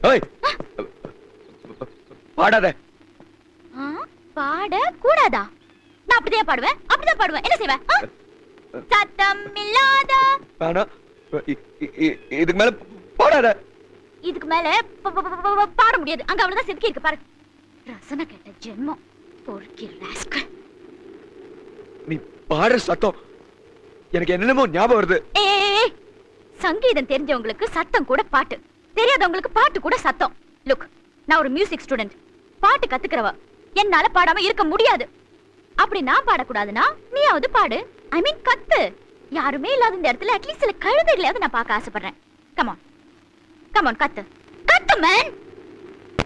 ஓய் பாடாத ஆ, பாட கூடாதா நான் அப்படிதான் பாடுவேன் அப்படிதான் பாடுவேன் என்ன செய்வேன் ஆ? சத்தம் இல்லாத வேணாம் இ- இ- இ- இதுக்கு மேல பாடாத இதுக்கு மேல ப- ப- ப- ப- பாட முடியாது அங்க அவ்வளவுதான் செதுக்கி இருக்கு பாரு ரசனை கெட்ட ஜென்மம் பொறுக்கி ராஸ்கல் நீ பாடுற சத்தம் எனக்கு என்னென்னமோ ஞாபகம் வருது ஏய் சங்கீதம் தெரிஞ்சவங்களுக்கு சத்தம் கூட பாட்டு தெரியாதவங்களுக்கு பாட்டு கூட சத்தம் லுக் நான் ஒரு மியூசிக் ஸ்டூடெண்ட் பாட்டு கத்துக்கிறவ என்னால பாடாம இருக்க முடியாது அப்படி நான் பாடக்கூடாதுன்னா நீயாவது பாடு ஐ மீன் கத்து யாருமே இல்லாத இந்த இடத்துல அட்லீஸ்ட் சில கழுதைகளையாவது நான் பார்க்க ஆசைப்படுறேன் கமான் கமான் கத்து கத்து மேன்